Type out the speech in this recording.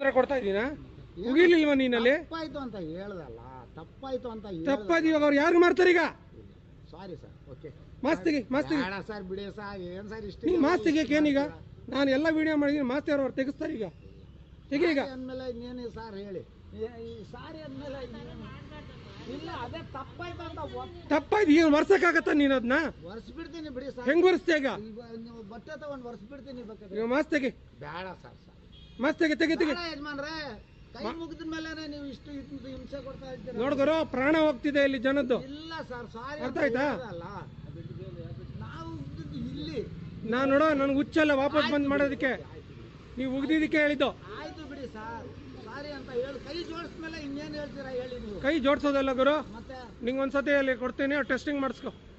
ಉತ್ತರ ಕೊಡ್ತಾ ಇದ್ದೀನಾ ಮುಗಿಲಿಲ್ವಾ ನೀನಲ್ಲಿ ತಪ್ಪಾಯ್ತು ಅಂತ ಹೇಳ್ದಲ್ಲ ತಪ್ಪಾಯ್ತು ಅಂತ ತಪ್ಪಾದ ಇವಾಗ ಅವ್ರು ಯಾರು ಮಾಡ್ತಾರೆ ಈಗ ಸಾರಿ ಸರ್ ಓಕೆ ಮಾಸ್ತಿಗೆ ಮಾಸ್ತಿಗೆ ಬೇಡ ಸರ್ ಬಿಡಿ ಸರ್ ಏನ್ ಸರ್ ಇಷ್ಟ ನೀವು ಮಾಸ್ ತೆಗಿಯಕ್ಕೆ ಏನೀಗ ನಾನು ಎಲ್ಲ ವಿಡಿಯೋ ಮಾಡಿದ್ದೀನಿ ಮಾಸ್ತಿ ಅವ್ರು ತೆಗಿಸ್ತಾರೆ ಈಗ ತೆಗಿ ಈಗ ಅಂದ್ಮೇಲೆ ಇನ್ನೇನು ಸರ್ ಹೇಳಿ ಈ- ಈ ಸಾರಿ ಅಂದ್ಮೇಲೆ ಇನ್ನೇನು? ಇಲ್ಲ ಅದೇ ತಪ್ಪಾಯ್ತು ಅಂತ ತಪ್ಪಾಯ್ತು ಈಗ ವರ್ಷಕ್ಕಾಗತ್ತ ನೀನು ಅದನ್ನ ಒರೆಸ್ಬಿಡ್ತೀನಿ ಬಿಡಿ ಸರ್ ಹೆಂಗ್ ಒರೆಸ್ತೆ ಈಗ ಈಗ ನೀವು ಬಟ್ಟೆ ತಗೊಂಡು ಒರೆಸ್ಬಿಡ್ತೀನಿ ಬೇಕಾದ್ರೆ ಈಗ ಮಾಸ್ ತೆಗಿ ಬೇಡ ಸರ್ ಸರ್ ಮಾಸ್ ತೆಗಿ ತೆಗಿ ತೆಗಿ ಬೇಡ ಯಜಮಾನ್ರೆ ಕೈ ಮುಗಿದ ಮೇಲೆ ನೀವು ಇಷ್ಟು ಇಷ್ಟು ಹಿಂಸೆ ಕೊಡ್ತಾ ಇದ್ದೀರಾ ನೋಡಿದ್ರು ಪ್ರಾಣ ಹೋಗ್ತಿದೆ ಇಲ್ಲಿ ಜನದ್ದು ಇಲ್ಲ ಸರ್ ಸಾರಿ ಅರ್ಥ ಆಯ್ತಾ? ಅಲ್ಲ ನಾವು ಇದ್ದದ್ದು ಇಲ್ಲಿ ನಾನು ನೋಡೋ ನನ್ಗೆ ಹುಚ್ಚಲ್ಲ ವಾಪಸ್ ಬಂದ್ ಮಾಡೋದಕ್ಕೆ ನೀವು ಉಗ್ದಿದ್ದಕ್ಕೆ ಹೇಳಿದ್ದು ಆಯ್ತು ಬಿಡಿ ಸರ್ ಸಾರಿ ಅಂತ ಹೇಳಿ ಕೈ ಜೋಡಿಸ್ಮೇಲೆ ಇನ್ನೇನು ಹೇಳ್ತೀರಾ ಹೇಳಿ ನೀವು ಕೈ ಜೋಡ್ಸೋದಲ್ಲ ಗುರು ಮತ್ತೆ ನಿಂಗೆ ಒಂದ್ಸತಿ ಅಲ್ಲಿ ಕೊಡ್ತೀನಿ ಟೆಸ್ಟಿಂಗ್ ಮಾಡಿಸ್ಕೊ